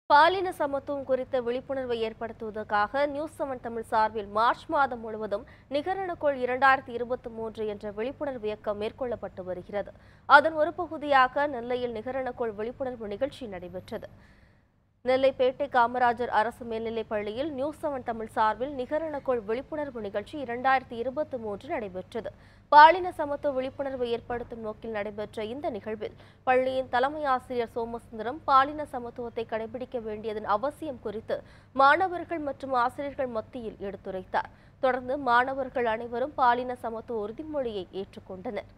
பாலின சமத்துவம் குறித்த விழிப்புணர்வை ஏற்படுத்துவதற்காக நியூஸ் செவன் தமிழ் சார்பில் மார்ச் மாதம் முழுவதும் நிகரணக்குள் இரண்டாயிரத்தி இருபத்தி மூன்று என்ற விழிப்புணர்வு இயக்கம் மேற்கொள்ளப்பட்டு வருகிறது அதன் ஒரு பகுதியாக நெல்லையில் நிகரணக்குள் விழிப்புணர்வு நிகழ்ச்சி நடைபெற்றது நெல்லை பேட்டை காமராஜர் அரசு மேல்நிலைப் பள்ளியில் நியூஸ் செவன் தமிழ் சார்பில் நிகரணக்குள் விழிப்புணர்வு நிகழ்ச்சி இரண்டாயிரத்தி இருபத்தி மூன்று நடைபெற்றது பாலின சமத்துவ விழிப்புணர்வை ஏற்படுத்தும் நோக்கில் நடைபெற்ற இந்த நிகழ்வில் பள்ளியின் தலைமை ஆசிரியர் சோமசுந்தரம் பாலின சமத்துவத்தை கடைபிடிக்க வேண்டியதன் அவசியம் குறித்து மாணவர்கள் மற்றும் ஆசிரியர்கள் மத்தியில் எடுத்துரைத்தார் தொடர்ந்து மாணவர்கள் அனைவரும் பாலின சமத்துவ உறுதிமொழியை ஏற்றுக்கொண்டனர்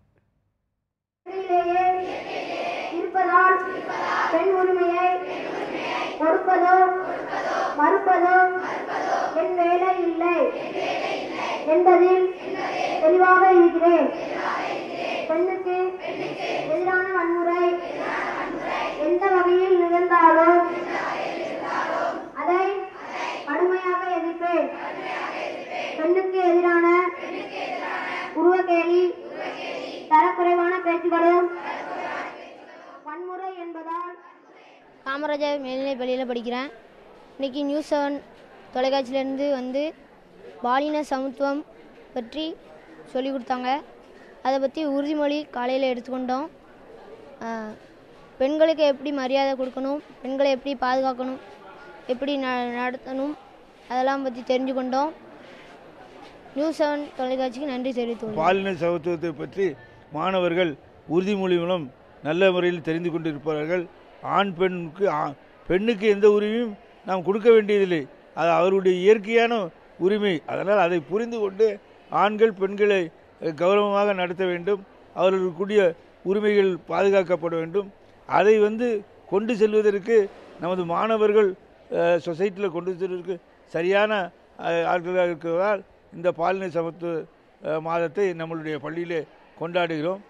இயற்கையிலேயே இருப்பதால் பெண் உரிமையை கொடுப்பதோ மறுப்பதோ என் வேலை இல்லை என்பதில் தெளிவாக இருக்கிறேன் பெண்ணுக்கு எதிரான வன்முறை எந்த வகையில் நிகழ்ந்தாலும் அதை கடுமையாக எதிர்ப்பேன் பெண்ணுக்கு எதிரான உருவக்கேலி தரக்குறைவான பேச்சுகளும் வன்முறை என்பதால் காமராஜர் மேல்நிலைப் பள்ளியில் படிக்கிறேன் இன்னைக்கு நியூஸ் செவன் தொலைக்காட்சியிலேருந்து வந்து பாலின சமத்துவம் பற்றி சொல்லி கொடுத்தாங்க அதை பற்றி உறுதிமொழி காலையில் எடுத்துக்கொண்டோம் ஆஹ், பெண்களுக்கு எப்படி மரியாதை கொடுக்கணும் பெண்களை எப்படி பாதுகாக்கணும் எப்படி ந நடத்தணும் அதெல்லாம் பற்றி தெரிஞ்சுக்கொண்டோம் நியூஸ் செவன் தொலைக்காட்சிக்கு நன்றி தெரிவித்துள்ளோம் பாலின சமத்துவத்தை பற்றி மாணவர்கள் உறுதிமொழி மூலம் நல்ல முறையில் தெரிந்து கொண்டிருப்பார்கள் ஆண் பெண்ணுக்கு ஆ- பெண்ணுக்கு எந்த உரிமையும் நாம் கொடுக்க வேண்டியதில்லை அது அவருடைய இயற்கையான உரிமை அதனால் அதை புரிந்து கொண்டு ஆண்கள் பெண்களை அஹ், கௌரவமாக நடத்த வேண்டும் அவர்களுக்குரிய உரிமைகள் பாதுகாக்கப்பட வேண்டும் அதை வந்து கொண்டு செல்வதற்கு நமது மாணவர்கள் சொசைட்டியில் கொண்டு செல்வதற்கு சரியான அஹ், ஆட்களாக இருக்கிறதால் இந்த பாலின சமத்துவ அஹ், மாதத்தை நம்மளுடைய பள்ளியிலே கொண்டாடுகிறோம்